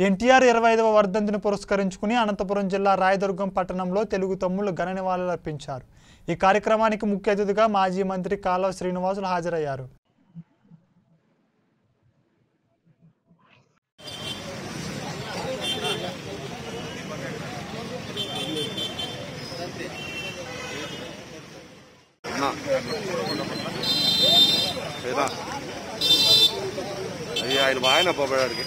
ఎన్టీఆర్ ఇరవై ఐదవ వర్ధంతిని పురస్కరించుకుని అనంతపురం జిల్లా రాయదుర్గం పట్టణంలో తెలుగు తమ్ముళ్లు ఘన నివాళులర్పించారు ఈ కార్యక్రమానికి ముఖ్య అతిథిగా మాజీ మంత్రి కాలువ శ్రీనివాసులు హాజరయ్యారు అన్నా లేదా అయ్యి ఆయన బాగా పోబడాడికి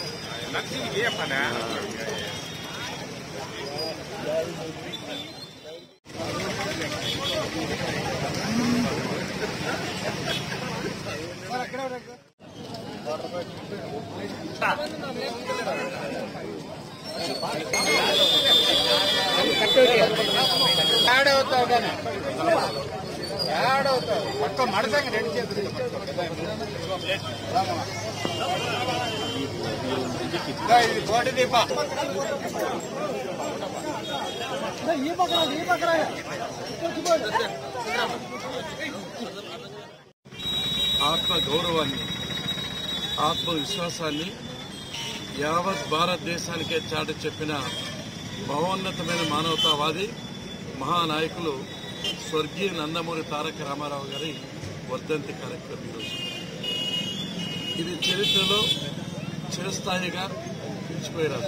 ఆత్మ గౌరవాన్ని ఆత్మవిశ్వాసాన్ని యావత్ భారతదేశానికే చాటి చెప్పిన మహోన్నతమైన మానవతావాది మహానాయకులు స్వర్గీయ నందమూరి తారక రామారావు గారి వర్ధంతి కార్యక్రమం ఈరోజు ఇది చరిత్రలో చిరస్థాయిగా నిలిచిపోయే రాజు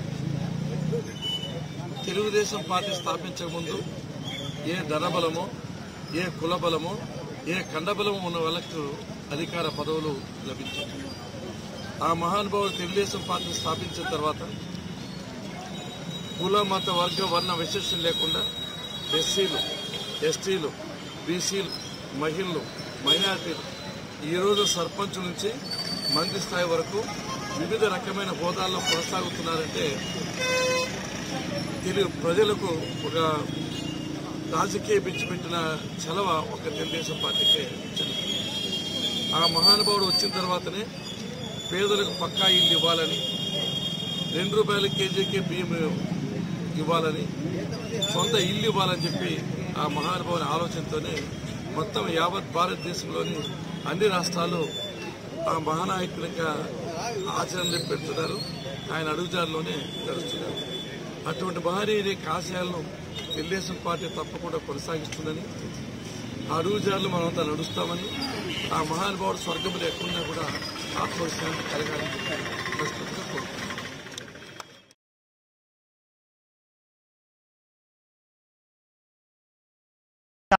తెలుగుదేశం పార్టీ స్థాపించక ముందు ఏ ధనబలమో ఏ కులబలమో ఏ ఖండబలము ఉన్న వాళ్ళకు అధికార పదవులు లభించాయి ఆ మహానుభావుడు తెలుగుదేశం పార్టీ స్థాపించిన తర్వాత కుల మత వర్గ వర్ణ విశేషం లేకుండా ఎస్సీలు ఎస్టీలు బీసీలు మహిళలు మైనార్టీలు ఈరోజు సర్పంచ్ నుంచి మంత్రి స్థాయి వరకు వివిధ రకమైన హోదాల్లో కొనసాగుతున్నారంటే తెలుగు ప్రజలకు ఒక రాజకీయ పిచ్చి పెట్టిన చలవ ఒక తెలుగుదేశం పార్టీకే చెందుతుంది ఆ మహానుభావుడు వచ్చిన తర్వాతనే పేదలకు పక్కా ఇల్లు ఇవ్వాలని రెండు రూపాయల కేజీకి బియ్యం ఇవ్వాలని సొంత ఇల్లు ఇవ్వాలని చెప్పి ఆ మహానుభావుని ఆలోచనతోనే మొత్తం యావత్ భారతదేశంలోని అన్ని రాష్ట్రాలు ఆ మహానాయకునిగా ఆచరణ పెడుతున్నారు ఆయన అడుగుజారులోనే నడుస్తున్నారు అటువంటి మహనీయుని ఆశయాలను తెలుగుదేశం పార్టీ తప్పకుండా కొనసాగిస్తుందని ఆ అడుగుజారులు మనమంతా నడుస్తామని ఆ మహానుభావుడు స్వర్గం లేకుండా కూడా ఆత్మవిశ్వాసం కలగాలని మనస్ఫూర్తిగా కోరుకుంటున్నాను